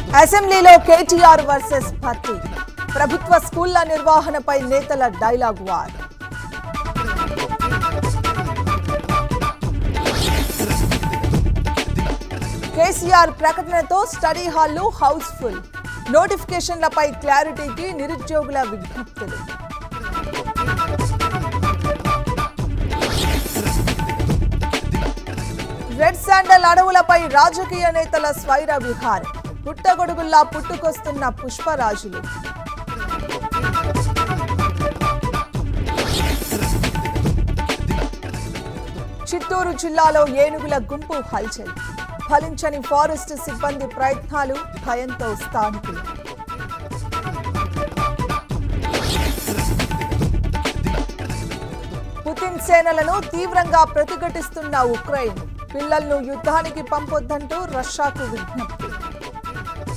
అసెంబ్లీలో కేటీఆర్ వర్సెస్ భర్తీ ప్రభుత్వ స్కూళ్ల నిర్వహణపై నేతల డైలాగ్ వార్ కేసీఆర్ ప్రకటనతో స్టడీ హాళ్లు హౌస్ఫుల్ నోటిఫికేషన్లపై క్లారిటీకి నిరుద్యోగుల విజ్ఞప్తులు రెడ్ శాండల్ అడవులపై రాజకీయ నేతల స్వైర విహారం పుట్టగొడుగుల్లా పుట్టుకొస్తున్న పుష్పరాజులు చిత్తూరు జిల్లాలో ఏనుగుల గుంపు హల్చల్ ఫలించని ఫారెస్ట్ సిబ్బంది ప్రయత్నాలు భయంతో స్థానికులు పుతిన్ సేనలను తీవ్రంగా ప్రతిఘటిస్తున్న ఉక్రెయిన్ పిల్లలను యుద్ధానికి పంపొద్దంటూ రష్యాకు విజ్ఞప్తి